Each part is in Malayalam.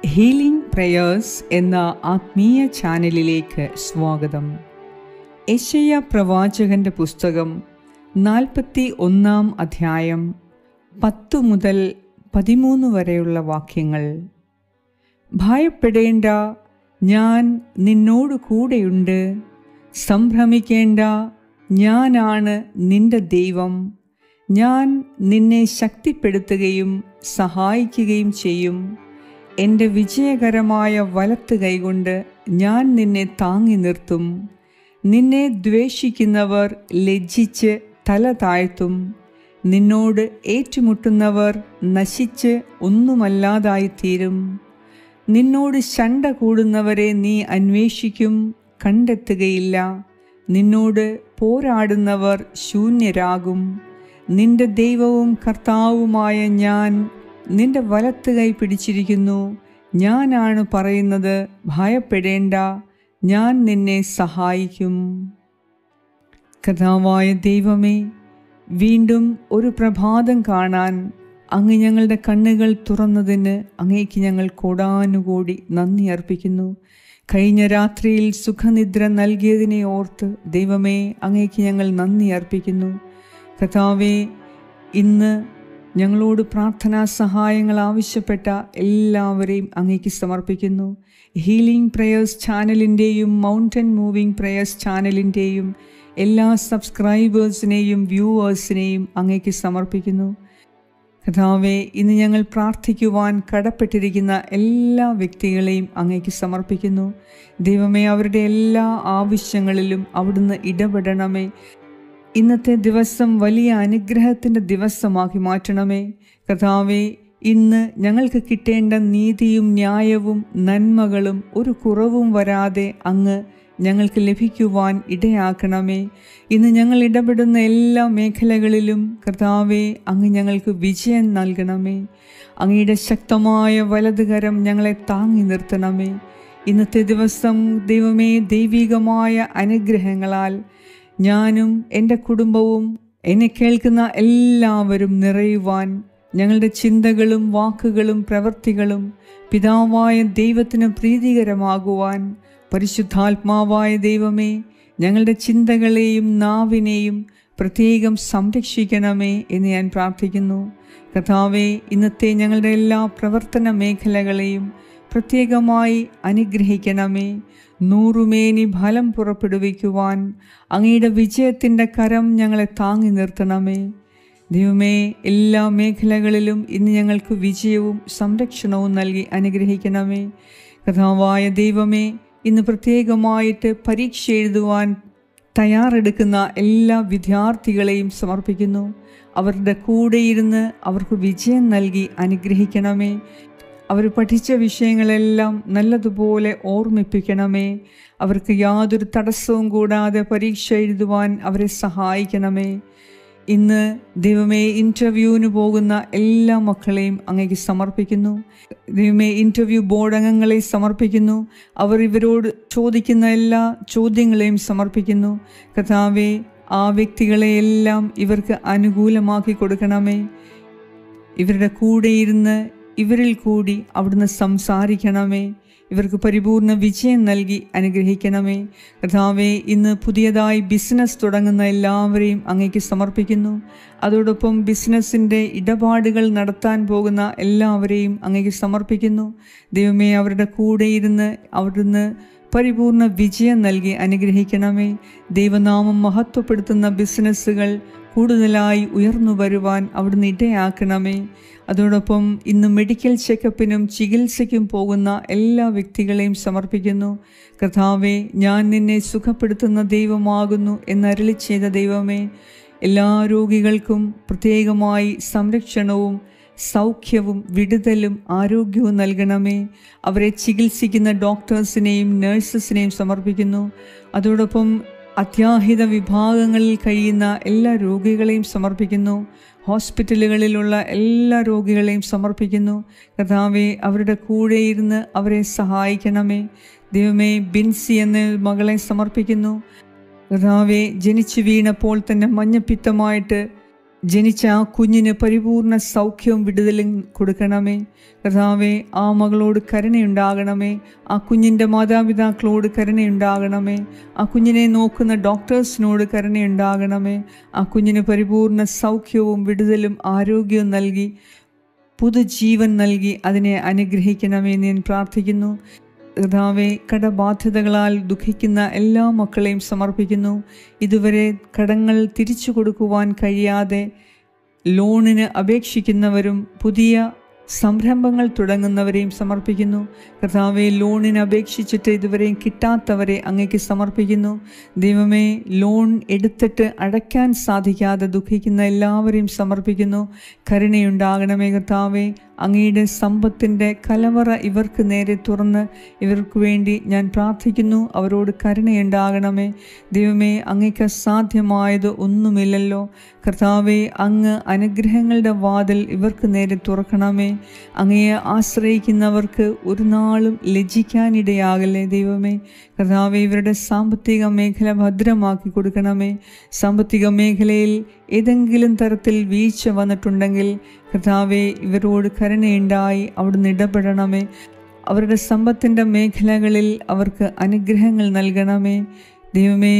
ഹീലിംഗ് പ്രേയേഴ്സ് എന്ന ആത്മീയ ചാനലിലേക്ക് സ്വാഗതം യശയ പ്രവാചകന്റെ പുസ്തകം നാൽപ്പത്തി ഒന്നാം അധ്യായം പത്തു മുതൽ പതിമൂന്ന് വരെയുള്ള വാക്യങ്ങൾ ഭയപ്പെടേണ്ട ഞാൻ നിന്നോട് കൂടെയുണ്ട് സംഭ്രമിക്കേണ്ട ഞാനാണ് നിന്റെ ദൈവം ഞാൻ നിന്നെ ശക്തിപ്പെടുത്തുകയും സഹായിക്കുകയും ചെയ്യും എൻ്റെ വിജയകരമായ വലത്ത് കൈകൊണ്ട് ഞാൻ നിന്നെ താങ്ങി നിർത്തും നിന്നെ ദ്വേഷിക്കുന്നവർ ലജ്ജിച്ച് തല താഴ്ത്തും നിന്നോട് ഏറ്റുമുട്ടുന്നവർ നശിച്ച് ഒന്നുമല്ലാതായിത്തീരും നിന്നോട് ശണ്ട കൂടുന്നവരെ നീ അന്വേഷിക്കും കണ്ടെത്തുകയില്ല നിന്നോട് പോരാടുന്നവർ ശൂന്യരാകും നിന്റെ ദൈവവും കർത്താവുമായ ഞാൻ നിന്റെ വലത്ത് കൈ പിടിച്ചിരിക്കുന്നു ഞാനാണ് പറയുന്നത് ഭയപ്പെടേണ്ട ഞാൻ നിന്നെ സഹായിക്കും കഥാവായ ദൈവമേ വീണ്ടും ഒരു പ്രഭാതം കാണാൻ അങ്ങ് ഞങ്ങളുടെ കണ്ണുകൾ തുറന്നതിന് അങ്ങേക്ക് ഞങ്ങൾ കോടാനുകൂടി നന്ദി അർപ്പിക്കുന്നു കഴിഞ്ഞ രാത്രിയിൽ സുഖനിദ്ര നൽകിയതിനെ ഓർത്ത് ദൈവമേ അങ്ങേക്ക് ഞങ്ങൾ നന്ദി അർപ്പിക്കുന്നു കഥാവേ ഇന്ന് ഞങ്ങളോട് പ്രാർത്ഥനാ സഹായങ്ങൾ ആവശ്യപ്പെട്ട എല്ലാവരെയും അങ്ങേക്ക് സമർപ്പിക്കുന്നു ഹീലിംഗ് പ്രേയേഴ്സ് ചാനലിൻ്റെയും മൗണ്ടൻ മൂവിംഗ് പ്രേയേഴ്സ് ചാനലിൻ്റെയും എല്ലാ സബ്സ്ക്രൈബേഴ്സിനെയും വ്യൂവേഴ്സിനെയും അങ്ങേക്ക് സമർപ്പിക്കുന്നു കഥാവെ ഇന്ന് ഞങ്ങൾ പ്രാർത്ഥിക്കുവാൻ കടപ്പെട്ടിരിക്കുന്ന എല്ലാ വ്യക്തികളെയും അങ്ങേക്ക് സമർപ്പിക്കുന്നു ദൈവമേ അവരുടെ എല്ലാ ആവശ്യങ്ങളിലും അവിടുന്ന് ഇടപെടണമേ ഇന്നത്തെ ദിവസം വലിയ അനുഗ്രഹത്തിൻ്റെ ദിവസമാക്കി മാറ്റണമേ കഥാവെ ഇന്ന് ഞങ്ങൾക്ക് കിട്ടേണ്ട നീതിയും ന്യായവും നന്മകളും ഒരു കുറവും വരാതെ അങ്ങ് ഞങ്ങൾക്ക് ലഭിക്കുവാൻ ഇടയാക്കണമേ ഇന്ന് ഞങ്ങൾ ഇടപെടുന്ന എല്ലാ മേഖലകളിലും കർത്താവെ അങ്ങ് ഞങ്ങൾക്ക് വിജയം നൽകണമേ അങ്ങയുടെ ശക്തമായ വലതുകരം ഞങ്ങളെ താങ്ങി നിർത്തണമേ ഇന്നത്തെ ദിവസം ദൈവമേ ദൈവികമായ അനുഗ്രഹങ്ങളാൽ ഞാനും എൻ്റെ കുടുംബവും എന്നെ കേൾക്കുന്ന എല്ലാവരും നിറയുവാൻ ഞങ്ങളുടെ ചിന്തകളും വാക്കുകളും പ്രവൃത്തികളും പിതാവായ ദൈവത്തിന് പ്രീതികരമാകുവാൻ പരിശുദ്ധാത്മാവായ ദൈവമേ ഞങ്ങളുടെ ചിന്തകളെയും നാവിനെയും പ്രത്യേകം സംരക്ഷിക്കണമേ എന്ന് ഞാൻ പ്രാർത്ഥിക്കുന്നു കഥാവെ ഇന്നത്തെ ഞങ്ങളുടെ എല്ലാ പ്രവർത്തന മേഖലകളെയും പ്രത്യേകമായി അനുഗ്രഹിക്കണമേ നൂറുമേനി ഫലം പുറപ്പെടുവിക്കുവാൻ അങ്ങയുടെ വിജയത്തിൻ്റെ കരം ഞങ്ങളെ താങ്ങി നിർത്തണമേ ദൈവമേ എല്ലാ മേഖലകളിലും ഇന്ന് ഞങ്ങൾക്ക് വിജയവും സംരക്ഷണവും നൽകി അനുഗ്രഹിക്കണമേ കഥാവായ ദൈവമേ ഇന്ന് പ്രത്യേകമായിട്ട് പരീക്ഷ എഴുതുവാൻ തയ്യാറെടുക്കുന്ന എല്ലാ വിദ്യാർത്ഥികളെയും സമർപ്പിക്കുന്നു അവരുടെ കൂടെ ഇരുന്ന് അവർക്ക് വിജയം നൽകി അനുഗ്രഹിക്കണമേ അവർ പഠിച്ച വിഷയങ്ങളെല്ലാം നല്ലതുപോലെ ഓർമ്മിപ്പിക്കണമേ അവർക്ക് യാതൊരു തടസ്സവും കൂടാതെ പരീക്ഷ എഴുതുവാൻ അവരെ സഹായിക്കണമേ ഇന്ന് ദൈവമേ ഇൻ്റർവ്യൂവിന് പോകുന്ന എല്ലാ മക്കളെയും അങ്ങേക്ക് സമർപ്പിക്കുന്നു ദൈവമേ ഇൻ്റർവ്യൂ ബോർഡ് അംഗങ്ങളെ സമർപ്പിക്കുന്നു അവർ ഇവരോട് ചോദിക്കുന്ന എല്ലാ ചോദ്യങ്ങളെയും സമർപ്പിക്കുന്നു കഥാവെ ആ വ്യക്തികളെയെല്ലാം ഇവർക്ക് അനുകൂലമാക്കി കൊടുക്കണമേ ഇവരുടെ കൂടെ ഇരുന്ന് ഇവരിൽ കൂടി അവിടുന്ന് സംസാരിക്കണമേ ഇവർക്ക് പരിപൂർണ വിജയം നൽകി അനുഗ്രഹിക്കണമേ കർത്താവെ ഇന്ന് പുതിയതായി ബിസിനസ് തുടങ്ങുന്ന എല്ലാവരെയും അങ്ങേക്ക് സമർപ്പിക്കുന്നു അതോടൊപ്പം ബിസിനസ്സിൻ്റെ ഇടപാടുകൾ നടത്താൻ പോകുന്ന എല്ലാവരെയും അങ്ങേക്ക് സമർപ്പിക്കുന്നു ദൈവമേ അവരുടെ കൂടെ ഇരുന്ന് അവിടുന്ന് പരിപൂർണ വിജയം നൽകി അനുഗ്രഹിക്കണമേ ദൈവനാമം മഹത്വപ്പെടുത്തുന്ന ബിസിനസ്സുകൾ കൂടുതലായി ഉയർന്നു വരുവാൻ അവിടുന്ന് ഇടയാക്കണമേ അതോടൊപ്പം ഇന്ന് മെഡിക്കൽ ചെക്കപ്പിനും ചികിത്സയ്ക്കും പോകുന്ന എല്ലാ വ്യക്തികളെയും സമർപ്പിക്കുന്നു കഥാവെ ഞാൻ നിന്നെ സുഖപ്പെടുത്തുന്ന ദൈവമാകുന്നു എന്നരളി ചെയ്ത ദൈവമേ എല്ലാ രോഗികൾക്കും പ്രത്യേകമായി സംരക്ഷണവും സൗഖ്യവും വിടുതലും ആരോഗ്യവും നൽകണമേ അവരെ ചികിത്സിക്കുന്ന ഡോക്ടേഴ്സിനെയും നഴ്സസിനെയും സമർപ്പിക്കുന്നു അതോടൊപ്പം അത്യാഹിത വിഭാഗങ്ങളിൽ കഴിയുന്ന എല്ലാ രോഗികളെയും സമർപ്പിക്കുന്നു ഹോസ്പിറ്റലുകളിലുള്ള എല്ലാ രോഗികളെയും സമർപ്പിക്കുന്നു കഥാവെ അവരുടെ കൂടെ ഇരുന്ന് അവരെ സഹായിക്കണമേ ദൈവമേ ബിൻസി എന്ന മകളെ സമർപ്പിക്കുന്നു കഥാവെ ജനിച്ചു വീണപ്പോൾ തന്നെ മഞ്ഞപ്പിത്തമായിട്ട് ജനിച്ച ആ കുഞ്ഞിന് പരിപൂർണ സൗഖ്യവും വിടുതലും കൊടുക്കണമേ കർത്താവെ ആ മകളോട് കരുണയുണ്ടാകണമേ ആ കുഞ്ഞിൻ്റെ മാതാപിതാക്കളോട് കരുണയുണ്ടാകണമേ ആ കുഞ്ഞിനെ നോക്കുന്ന ഡോക്ടേഴ്സിനോട് കരുണയുണ്ടാകണമേ ആ കുഞ്ഞിന് പരിപൂർണ സൗഖ്യവും വിടുതലും ആരോഗ്യവും നൽകി പുതുജീവൻ നൽകി അതിനെ അനുഗ്രഹിക്കണമേ എന്ന് ഞാൻ പ്രാർത്ഥിക്കുന്നു കർത്താവെ കടബാധ്യതകളാൽ ദുഃഖിക്കുന്ന എല്ലാ മക്കളെയും സമർപ്പിക്കുന്നു ഇതുവരെ കടങ്ങൾ തിരിച്ചു കൊടുക്കുവാൻ കഴിയാതെ ലോണിന് അപേക്ഷിക്കുന്നവരും പുതിയ സംരംഭങ്ങൾ തുടങ്ങുന്നവരെയും സമർപ്പിക്കുന്നു കർത്താവെ ലോണിന് അപേക്ഷിച്ചിട്ട് ഇതുവരെയും കിട്ടാത്തവരെ അങ്ങേക്ക് സമർപ്പിക്കുന്നു ദൈവമേ ലോൺ എടുത്തിട്ട് അടയ്ക്കാൻ സാധിക്കാതെ ദുഃഖിക്കുന്ന എല്ലാവരെയും സമർപ്പിക്കുന്നു കരുണയുണ്ടാകണമേ കർത്താവെ അങ്ങയുടെ സമ്പത്തിൻ്റെ കലവറ ഇവർക്ക് നേരെ തുറന്ന് ഇവർക്ക് വേണ്ടി ഞാൻ പ്രാർത്ഥിക്കുന്നു അവരോട് കരുണയുണ്ടാകണമേ ദൈവമേ അങ്ങയ്ക്ക് അസാധ്യമായത് ഒന്നുമില്ലല്ലോ കർത്താവെ അങ്ങ് അനുഗ്രഹങ്ങളുടെ വാതിൽ ഇവർക്ക് നേരെ തുറക്കണമേ അങ്ങയെ ആശ്രയിക്കുന്നവർക്ക് ഒരു നാളും ലജ്ജിക്കാനിടയാകല്ലേ ദൈവമേ കർത്താവെ ഇവരുടെ സാമ്പത്തിക മേഖല ഭദ്രമാക്കി കൊടുക്കണമേ സാമ്പത്തിക മേഖലയിൽ ഏതെങ്കിലും തരത്തിൽ വീഴ്ച വന്നിട്ടുണ്ടെങ്കിൽ കർത്താവെ ഇവരോട് കരുണയുണ്ടായി അവിടുന്ന് ഇടപെടണമേ അവരുടെ സമ്പത്തിൻ്റെ മേഖലകളിൽ അവർക്ക് അനുഗ്രഹങ്ങൾ നൽകണമേ ദൈവമേ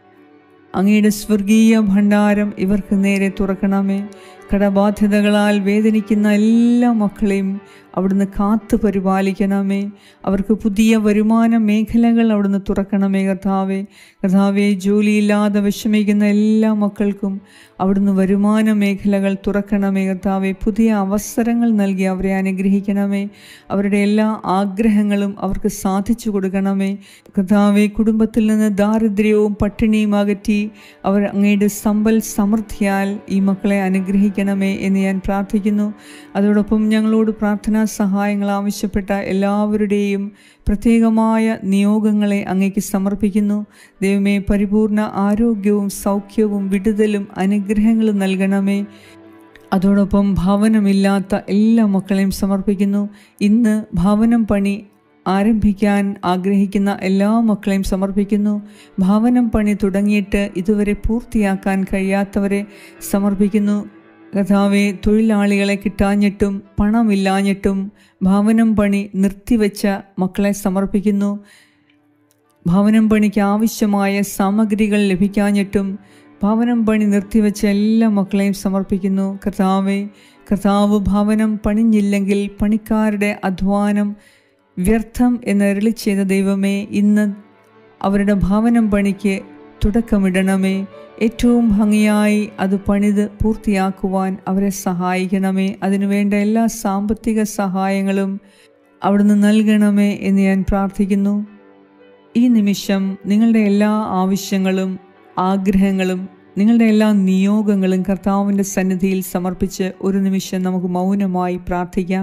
അങ്ങയുടെ സ്വർഗീയ ഭണ്ഡാരം ഇവർക്ക് നേരെ തുറക്കണമേ കടബാധ്യതകളാൽ വേദനിക്കുന്ന എല്ലാ മക്കളെയും അവിടുന്ന് കാത്തു പരിപാലിക്കണമേ അവർക്ക് പുതിയ വരുമാന മേഖലകൾ അവിടുന്ന് തുറക്കണമേ കർത്താവെ കർത്താവെ ജോലിയില്ലാതെ വിഷമിക്കുന്ന എല്ലാ മക്കൾക്കും അവിടുന്ന് വരുമാന മേഖലകൾ തുറക്കണമേ കർത്താവെ പുതിയ അവസരങ്ങൾ നൽകി അവരെ അനുഗ്രഹിക്കണമേ അവരുടെ എല്ലാ ആഗ്രഹങ്ങളും അവർക്ക് സാധിച്ചു കൊടുക്കണമേ കർത്താവെ കുടുംബത്തിൽ നിന്ന് ദാരിദ്ര്യവും പട്ടിണിയും അകറ്റി അവർ അങ്ങയുടെ സമ്പൽ സമൃദ്ധിയാൽ ഈ മക്കളെ അനുഗ്രഹിക്കണമേ എന്ന് ഞാൻ പ്രാർത്ഥിക്കുന്നു അതോടൊപ്പം ഞങ്ങളോട് പ്രാർത്ഥനാ സഹായങ്ങൾ ആവശ്യപ്പെട്ട എല്ലാവരുടെയും പ്രത്യേകമായ നിയോഗങ്ങളെ അങ്ങേക്ക് സമർപ്പിക്കുന്നു ദൈവമേ പരിപൂർണ ആരോഗ്യവും സൗഖ്യവും വിടുതലും അനുഗ്രഹങ്ങളും നൽകണമേ അതോടൊപ്പം ഭവനമില്ലാത്ത എല്ലാ മക്കളെയും സമർപ്പിക്കുന്നു ഇന്ന് ഭവനം പണി ആരംഭിക്കാൻ ആഗ്രഹിക്കുന്ന എല്ലാ മക്കളെയും സമർപ്പിക്കുന്നു ഭവനം പണി തുടങ്ങിയിട്ട് ഇതുവരെ പൂർത്തിയാക്കാൻ കഴിയാത്തവരെ സമർപ്പിക്കുന്നു കഥാവെ തൊഴിലാളികളെ കിട്ടാഞ്ഞിട്ടും പണമില്ലാഞ്ഞിട്ടും ഭവനം പണി നിർത്തിവെച്ച മക്കളെ സമർപ്പിക്കുന്നു ഭവനം പണിക്ക് ആവശ്യമായ സാമഗ്രികൾ ലഭിക്കാഞ്ഞിട്ടും ഭവനം പണി നിർത്തിവെച്ച എല്ലാ മക്കളെയും സമർപ്പിക്കുന്നു കർത്താവെ കർത്താവ് ഭവനം പണിഞ്ഞില്ലെങ്കിൽ പണിക്കാരുടെ അധ്വാനം വ്യർത്ഥം എന്നരളി ചെയ്ത ദൈവമേ ഇന്ന് അവരുടെ ഭവനം പണിക്ക് തുടക്കമിടണമേ ഏറ്റവും ഭംഗിയായി അത് പണിത് പൂർത്തിയാക്കുവാൻ അവരെ സഹായിക്കണമേ അതിനുവേണ്ട എല്ലാ സാമ്പത്തിക സഹായങ്ങളും അവിടുന്ന് നൽകണമേ എന്ന് ഞാൻ പ്രാർത്ഥിക്കുന്നു ഈ നിമിഷം നിങ്ങളുടെ എല്ലാ ആവശ്യങ്ങളും ആഗ്രഹങ്ങളും നിങ്ങളുടെ എല്ലാ നിയോഗങ്ങളും കർത്താവിൻ്റെ സന്നിധിയിൽ സമർപ്പിച്ച് ഒരു നിമിഷം നമുക്ക് മൗനമായി പ്രാർത്ഥിക്കാം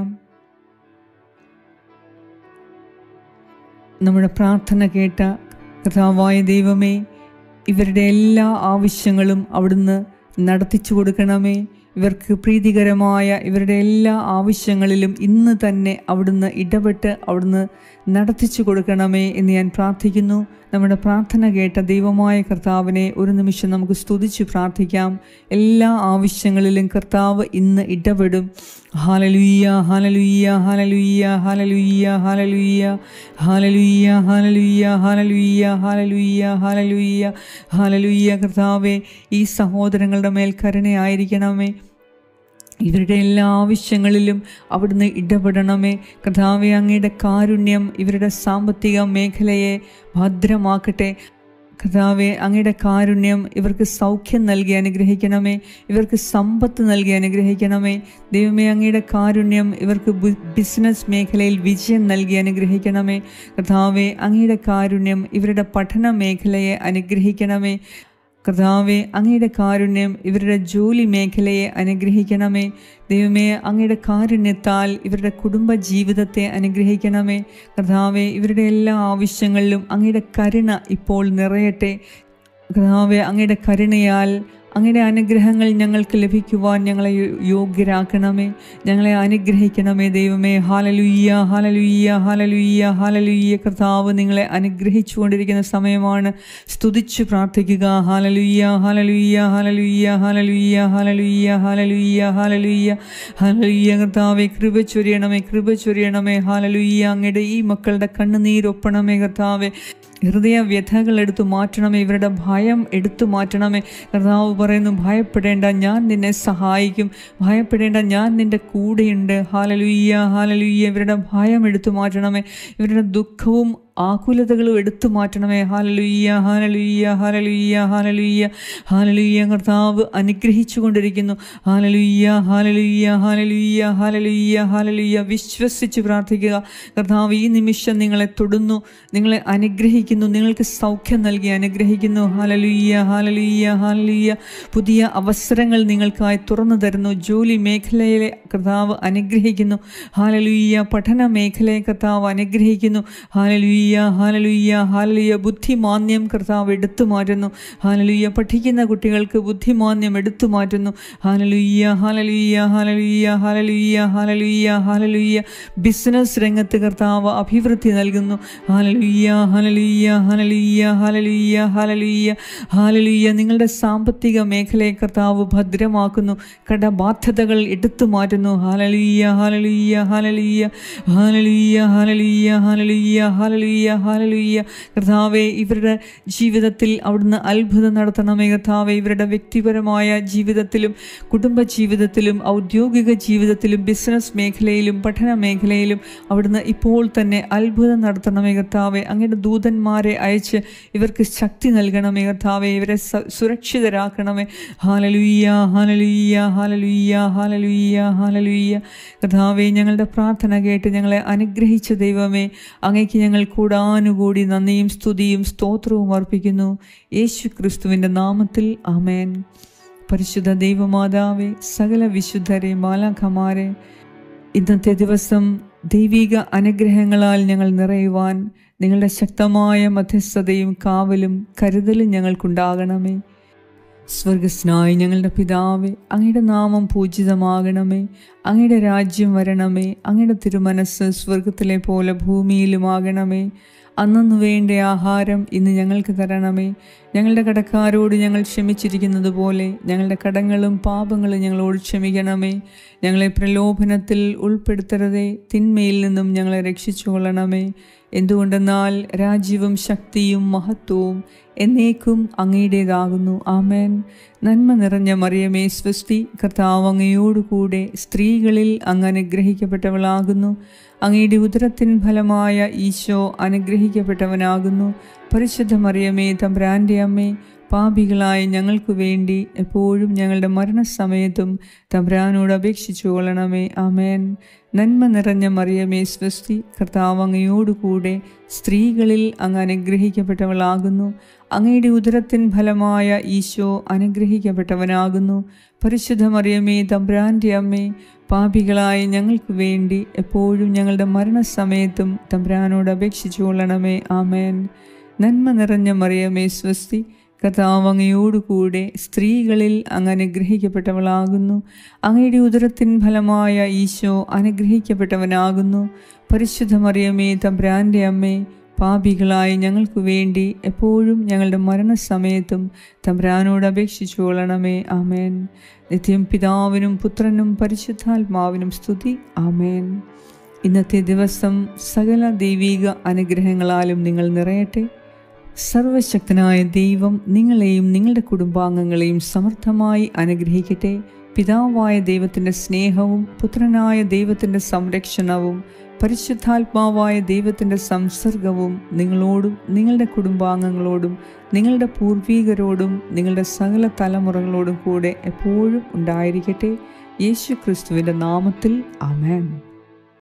നമ്മുടെ പ്രാർത്ഥന കേട്ട കർത്താവായ ദൈവമേ ഇവരുടെ എല്ലാ ആവശ്യങ്ങളും അവിടുന്ന് നടത്തിച്ചു കൊടുക്കണമേ ഇവർക്ക് പ്രീതികരമായ ഇവരുടെ എല്ലാ ആവശ്യങ്ങളിലും ഇന്ന് തന്നെ അവിടുന്ന് ഇടപെട്ട് അവിടുന്ന് നടത്തിച്ചു കൊടുക്കണമേ എന്ന് ഞാൻ പ്രാർത്ഥിക്കുന്നു നമ്മുടെ പ്രാർത്ഥന കേട്ട ദൈവമായ കർത്താവിനെ ഒരു നിമിഷം നമുക്ക് സ്തുതിച്ച് പ്രാർത്ഥിക്കാം എല്ലാ ആവശ്യങ്ങളിലും കർത്താവ് ഇന്ന് ഇടപെടും ഹാലലുയ്യ ഹാലലുയ്യ ഹാലലുയ്യ ഹാലലുയ്യ ഹാലലുയ്യ ഹാലലുയ്യ ഹാലലുയ്യ ഹാലലുയ്യ ഹാലലുയ്യ ഹാലലുയ്യ ഹാലലുയ്യ കർത്താവെ ഈ സഹോദരങ്ങളുടെ മേൽ കരുണയായിരിക്കണമേ ഇവരുടെ എല്ലാ ആവശ്യങ്ങളിലും അവിടുന്ന് ഇടപെടണമേ കർത്താവെ അങ്ങയുടെ കാരുണ്യം ഇവരുടെ സാമ്പത്തിക മേഖലയെ ഭദ്രമാക്കട്ടെ കർത്താവെ അങ്ങയുടെ കാരുണ്യം ഇവർക്ക് സൗഖ്യം നൽകി അനുഗ്രഹിക്കണമേ ഇവർക്ക് സമ്പത്ത് നൽകി അനുഗ്രഹിക്കണമേ ദൈവമേ അങ്ങയുടെ കാരുണ്യം ഇവർക്ക് ബിസിനസ് മേഖലയിൽ വിജയം നൽകി അനുഗ്രഹിക്കണമേ കർത്താവെ അങ്ങയുടെ കാരുണ്യം ഇവരുടെ പഠന മേഖലയെ അനുഗ്രഹിക്കണമേ കർത്താവെ അങ്ങയുടെ കാരുണ്യം ഇവരുടെ ജോലി മേഖലയെ അനുഗ്രഹിക്കണമേ ദൈവമേ അങ്ങയുടെ കാരുണ്യത്താൽ ഇവരുടെ കുടുംബ ജീവിതത്തെ അനുഗ്രഹിക്കണമേ കർത്താവെ ഇവരുടെ എല്ലാ ആവശ്യങ്ങളിലും അങ്ങയുടെ കരുണ ഇപ്പോൾ നിറയട്ടെ കർത്താവെ അങ്ങയുടെ കരുണയാൽ അങ്ങയുടെ അനുഗ്രഹങ്ങൾ ഞങ്ങൾക്ക് ലഭിക്കുവാൻ ഞങ്ങളെ യോ- യോഗ്യരാക്കണമേ ഞങ്ങളെ അനുഗ്രഹിക്കണമേ ദൈവമേ ഹാലലുയ്യ ഹാലലുയ്യ ഹാലലുയ്യ ഹാലലുയ്യ കർത്താവ് നിങ്ങളെ അനുഗ്രഹിച്ചുകൊണ്ടിരിക്കുന്ന സമയമാണ് സ്തുതിച്ചു പ്രാർത്ഥിക്കുക ഹാലലുയ്യ ഹാലലുയ്യ ഹാലലുയ്യ ഹാലലുയ്യ ഹാലലുയ്യ ഹാലലുയ്യ ഹാലലുയ്യ ഹാലലുയ്യ കർത്താവെ കൃപ ചൊരിയണമേ കൃപ ചൊരിയണമേ ഹാലലുയ്യ അങ്ങയുടെ ഈ മക്കളുടെ കണ്ണുനീരൊപ്പണമേ കർത്താവെ ഹൃദയ വ്യഥകൾ എടുത്തു മാറ്റണമേ ഇവരുടെ ഭയം എടുത്തു മാറ്റണമേ കർത്താവ് പറയുന്നു ഭയപ്പെടേണ്ട ഞാൻ നിന്നെ സഹായിക്കും ഭയപ്പെടേണ്ട ഞാൻ നിൻ്റെ കൂടെയുണ്ട് ഹാലലുയ്യ ഹാലലുയ്യ ഇവരുടെ ഭയം എടുത്തു മാറ്റണമേ ഇവരുടെ ദുഃഖവും ആകുലതകളും എടുത്തു മാറ്റണമേ ഹാലലുയ്യ ഹാലലുയ്യ ഹാലലുയ്യ ഹാലലുയ്യ ഹാലലുയ്യ കർത്താവ് അനുഗ്രഹിച്ചു കൊണ്ടിരിക്കുന്നു ഹാലലുയ്യ ഹാലലുയ്യ ഹാലലുയ്യ ഹാലലുയ്യ ഹാലലുയ്യ വിശ്വസിച്ച് പ്രാർത്ഥിക്കുക കർത്താവ് ഈ നിമിഷം നിങ്ങളെ തൊടുന്നു നിങ്ങളെ അനുഗ്രഹിക്കുന്നു നിങ്ങൾക്ക് സൗഖ്യം നൽകി അനുഗ്രഹിക്കുന്നു ഹാലലുയ്യ ഹാലലുയ്യ ഹാലലുയ്യ പുതിയ അവസരങ്ങൾ നിങ്ങൾക്കായി തുറന്നു തരുന്നു ജോലി മേഖലയിലെ കർത്താവ് അനുഗ്രഹിക്കുന്നു ഹാലലുയ്യ പഠന മേഖലയെ കർത്താവ് അനുഗ്രഹിക്കുന്നു ഹാലലുയ്യ ഹാലലുയ്യ ഹാലലുയ്യ ബുദ്ധിമാന്യം കർത്താവ് എടുത്തു മാറ്റുന്നു ഹാലലുയ്യ പഠിക്കുന്ന കുട്ടികൾക്ക് ബുദ്ധിമാന്യം എടുത്തു മാറ്റുന്നു ഹാലലുയ്യ ഹാലലുയ്യ ഹാലലുയ്യ ഹാലലുയ്യ ഹാലലുയ്യ ഹാലലുയ്യ ബിസിനസ് രംഗത്ത് കർത്താവ് അഭിവൃദ്ധി നൽകുന്നു ഹാലലുയ്യ ഹാലലുയ്യ ഹാലലുയ്യ ഹാലലുയ്യ ഹാലലുയ്യ ഹാലലുയ്യ നിങ്ങളുടെ സാമ്പത്തിക മേഖലയെ കർത്താവ് ഭദ്രമാക്കുന്നു കടബാധ്യതകൾ എടുത്തു മാറ്റുന്നു ഹാലലുയ്യ ഹാലലുയ്യ ഹാലലുയ്യ ഹാലലുയ്യ ഹാലലുയ്യ ഹാലലുയ്യ ഹാലലുയ്യ ഹാലലുയ്യ കർത്താവെ ഇവരുടെ ജീവിതത്തിൽ അവിടുന്ന് അത്ഭുതം നടത്തണമേ കർത്താവെ ഇവരുടെ വ്യക്തിപരമായ ജീവിതത്തിലും കുടുംബ ജീവിതത്തിലും ഔദ്യോഗിക ജീവിതത്തിലും ബിസിനസ് മേഖലയിലും പഠന മേഖലയിലും അവിടുന്ന് ഇപ്പോൾ തന്നെ അത്ഭുതം നടത്തണമേ കർത്താവെ അങ്ങയുടെ ദൂതന്മാരെ അയച്ച് ഇവർക്ക് ശക്തി നൽകണമേ കർത്താവെ ഇവരെ സ- സുരക്ഷിതരാക്കണമേ ഹാലലുയ്യ ഹാലലുയ്യ ഹാലലുയ്യ ഹാലലുയ്യ ഹാലലുയ്യ കർത്താവെ ഞങ്ങളുടെ പ്രാർത്ഥന കേട്ട് ഞങ്ങളെ അനുഗ്രഹിച്ച ദൈവമേ അങ്ങയ്ക്ക് ഞങ്ങൾ കൂടാനുകൂടി നന്ദിയും സ്തുതിയും സ്തോത്രവും അർപ്പിക്കുന്നു യേശു ക്രിസ്തുവിൻ്റെ നാമത്തിൽ ആമേൻ പരിശുദ്ധ ദൈവമാതാവേ സകല വിശുദ്ധരെ മാലാഖമാരെ ഇന്നത്തെ ദിവസം ദൈവിക അനുഗ്രഹങ്ങളാൽ ഞങ്ങൾ നിറയുവാൻ നിങ്ങളുടെ ശക്തമായ മധ്യസ്ഥതയും കാവലും കരുതലും ഞങ്ങൾക്കുണ്ടാകണമേ സ്വർഗസ്നായി ഞങ്ങളുടെ പിതാവേ അങ്ങയുടെ നാമം പൂജിതമാകണമേ അങ്ങയുടെ രാജ്യം വരണമേ അങ്ങയുടെ തിരുമനസ് സ്വർഗത്തിലെ പോലെ ഭൂമിയിലുമാകണമേ അന്നു വേണ്ട ആഹാരം ഇന്ന് ഞങ്ങൾക്ക് തരണമേ ഞങ്ങളുടെ കടക്കാരോട് ഞങ്ങൾ ക്ഷമിച്ചിരിക്കുന്നത് പോലെ ഞങ്ങളുടെ കടങ്ങളും പാപങ്ങളും ഞങ്ങളോട് ക്ഷമിക്കണമേ ഞങ്ങളെ പ്രലോഭനത്തിൽ ഉൾപ്പെടുത്തരുതേ തിന്മയിൽ നിന്നും ഞങ്ങളെ രക്ഷിച്ചു കൊള്ളണമേ എന്തുകൊണ്ടെന്നാൽ രാജ്യവും ശക്തിയും മഹത്വവും എന്നേക്കും അങ്ങയുടേതാകുന്നു ആമേൻ നന്മ നിറഞ്ഞ മറിയമേ സ്വസ്തി കർത്താവ് അങ്ങയോടുകൂടെ സ്ത്രീകളിൽ അങ്ങ് അനുഗ്രഹിക്കപ്പെട്ടവളാകുന്നു അങ്ങയുടെ ഉദരത്തിൻ ഫലമായ ഈശോ അനുഗ്രഹിക്കപ്പെട്ടവനാകുന്നു പരിശുദ്ധ മറിയമേ തമ്പ്രാൻ്റെ അമ്മേ പാപികളായ ഞങ്ങൾക്ക് വേണ്ടി എപ്പോഴും ഞങ്ങളുടെ മരണസമയത്തും തമ്പ്രാനോട് അപേക്ഷിച്ചു കൊള്ളണമേ ആമേൻ നന്മ നിറഞ്ഞ മറിയമേ സ്വസ്തി കർത്താവ് അങ്ങയോടുകൂടെ സ്ത്രീകളിൽ അങ്ങ് അനുഗ്രഹിക്കപ്പെട്ടവളാകുന്നു അങ്ങയുടെ ഉദരത്തിൻ ഫലമായ ഈശോ അനുഗ്രഹിക്കപ്പെട്ടവനാകുന്നു പരിശുദ്ധ മറിയമേ തമ്പ്രാൻ്റെ അമ്മേ പാപികളായ ഞങ്ങൾക്ക് വേണ്ടി എപ്പോഴും ഞങ്ങളുടെ മരണസമയത്തും തമ്പ്രാനോട് അപേക്ഷിച്ചു കൊള്ളണമേ ആമേൻ നന്മ നിറഞ്ഞ മറിയമേ സ്വസ്തി കർത്താവ് അങ്ങയോടുകൂടെ സ്ത്രീകളിൽ അങ്ങ് അനുഗ്രഹിക്കപ്പെട്ടവളാകുന്നു അങ്ങയുടെ ഉദരത്തിൻ ഫലമായ ഈശോ അനുഗ്രഹിക്കപ്പെട്ടവനാകുന്നു പരിശുദ്ധ മറിയമേ തമ്പ്രാൻ്റെ അമ്മേ പാപികളായ ഞങ്ങൾക്ക് വേണ്ടി എപ്പോഴും ഞങ്ങളുടെ മരണസമയത്തും തമ്പ്രാനോട് അപേക്ഷിച്ചു കൊള്ളണമേ ആമേൻ നിത്യം പിതാവിനും പുത്രനും പരിശുദ്ധാത്മാവിനും സ്തുതി ആമേൻ ഇന്നത്തെ ദിവസം സകല ദൈവീക അനുഗ്രഹങ്ങളാലും നിങ്ങൾ നിറയട്ടെ സർവശക്തനായ ദൈവം നിങ്ങളെയും നിങ്ങളുടെ കുടുംബാംഗങ്ങളെയും സമർത്ഥമായി അനുഗ്രഹിക്കട്ടെ പിതാവായ ദൈവത്തിൻ്റെ സ്നേഹവും പുത്രനായ ദൈവത്തിൻ്റെ സംരക്ഷണവും പരിശുദ്ധാത്മാവായ ദൈവത്തിൻ്റെ സംസർഗവും നിങ്ങളോടും നിങ്ങളുടെ കുടുംബാംഗങ്ങളോടും നിങ്ങളുടെ പൂർവീകരോടും നിങ്ങളുടെ സകല തലമുറകളോടും കൂടെ എപ്പോഴും ഉണ്ടായിരിക്കട്ടെ യേശു ക്രിസ്തുവിൻ്റെ നാമത്തിൽ അമേൻ